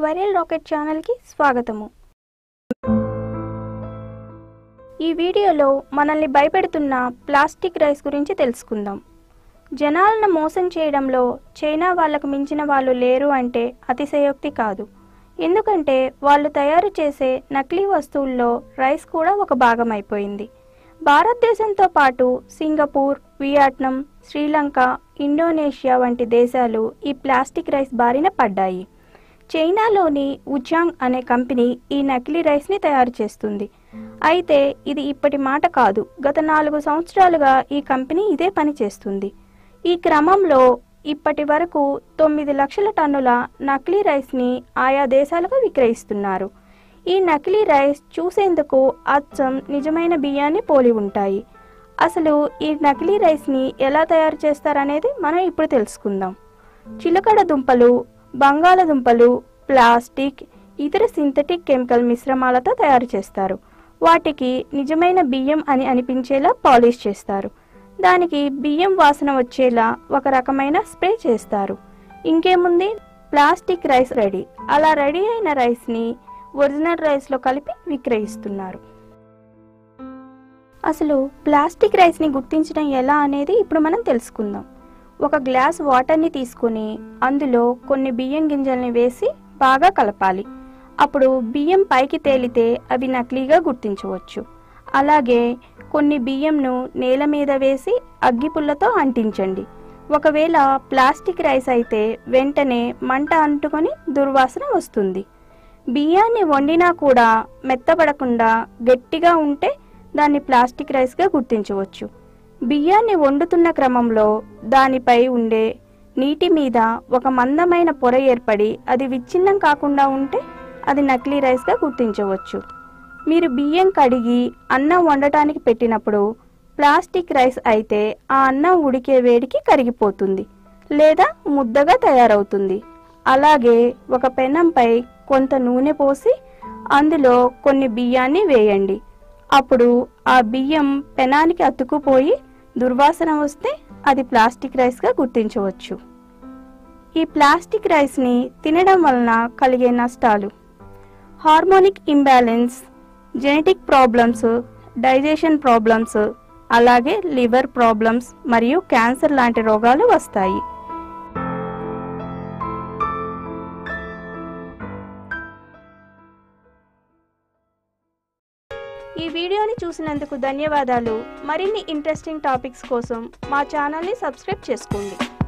viral rocket ఛానల్కి స్వాగతము ఈ వీడియోలో మనల్ని భయపెడుతున్న ప్లాస్టిక్ రైస్ గురించి తెలుసుకుందాం జనాలను మోసం చేయడంలో చైనా వాళ్ళకు మించిన వాళ్ళు లేరు అంటే అతిశయోక్తి కాదు ఎందుకంటే వాళ్ళు తయారు చేసే నకిలీ వస్తువుల్లో రైస్ కూడా ఒక భాగం అయిపోయింది భారతదేశంతో పాటు సింగపూర్ వియట్నాం శ్రీలంక ఇండోనేషియా వంటి దేశాలు ఈ ప్లాస్టిక్ రైస్ బారిన పడ్డాయి చైనాలోని ఉచాంగ్ అనే కంపెనీ ఈ నకిలీ రైస్ని తయారు చేస్తుంది అయితే ఇది ఇప్పటి మాట కాదు గత నాలుగు సంవత్సరాలుగా ఈ కంపెనీ ఇదే పని చేస్తుంది ఈ క్రమంలో ఇప్పటి వరకు తొమ్మిది లక్షల టన్నుల నకిలీ రైస్ని ఆయా దేశాలకు విక్రయిస్తున్నారు ఈ నకిలీ రైస్ చూసేందుకు అచ్చం నిజమైన బియ్యాన్ని పోలి ఉంటాయి అసలు ఈ నకిలీ రైస్ని ఎలా తయారు చేస్తారనేది మనం ఇప్పుడు తెలుసుకుందాం చిలకడ దుంపలు బంగాళదుంపలు ప్లాస్టిక్ ఇతర సింథటిక్ కెమికల్ మిశ్రమాలతో తయారు చేస్తారు వాటికి నిజమైన బియ్యం అని అనిపించేలా పాలిష్ చేస్తారు దానికి బియ్యం వాసన వచ్చేలా ఒక రకమైన స్ప్రే చేస్తారు ఇంకేముంది ప్లాస్టిక్ రైస్ రెడీ అలా రెడీ అయిన రైస్ని ఒరిజినల్ రైస్లో కలిపి విక్రయిస్తున్నారు అసలు ప్లాస్టిక్ రైస్ని గుర్తించడం ఎలా అనేది ఇప్పుడు మనం తెలుసుకుందాం ఒక గ్లాస్ వాటర్ని తీసుకొని అందులో కొన్ని బియ్యం గింజల్ని వేసి బాగా కలపాలి అప్పుడు బియ్యం పైకి తేలితే అవి నకిలీగా గుర్తించవచ్చు అలాగే కొన్ని బియ్యంను నేల మీద వేసి అగ్గిపుల్లతో అంటించండి ఒకవేళ ప్లాస్టిక్ రైస్ అయితే వెంటనే మంట అంటుకొని దుర్వాసన వస్తుంది బియ్యాన్ని వండినా కూడా మెత్తబడకుండా గట్టిగా ఉంటే దాన్ని ప్లాస్టిక్ రైస్గా గుర్తించవచ్చు బియ్యాన్ని వండుతున్న క్రమంలో దానిపై ఉండే నీటి మీద ఒక మందమైన పొర ఏర్పడి అది విచ్ఛిన్నం కాకుండా ఉంటే అది నకిలీ రైస్గా గుర్తించవచ్చు మీరు బియ్యం కడిగి అన్నం వండటానికి పెట్టినప్పుడు ప్లాస్టిక్ రైస్ అయితే ఆ అన్నం ఉడికే వేడికి కరిగిపోతుంది లేదా ముద్దగా తయారవుతుంది అలాగే ఒక పెనంపై కొంత నూనె పోసి అందులో కొన్ని బియ్యాన్ని వేయండి అప్పుడు ఆ బియ్యం పెనానికి అతుకుపోయి దుర్వాసన వస్తే అది ప్లాస్టిక్ రైస్గా గుర్తించవచ్చు ఈ ప్లాస్టిక్ రైస్ని తినడం వలన కలిగే నష్టాలు harmonic imbalance genetic problems digestion problems అలాగే లివర్ ప్రాబ్లమ్స్ మరియు క్యాన్సర్ లాంటి రోగాలు వస్తాయి ఈ వీడియోని చూసినందుకు ధన్యవాదాలు మరిన్ని ఇంట్రెస్టింగ్ టాపిక్స్ కోసం మా ఛానల్ని సబ్స్క్రైబ్ చేసుకోండి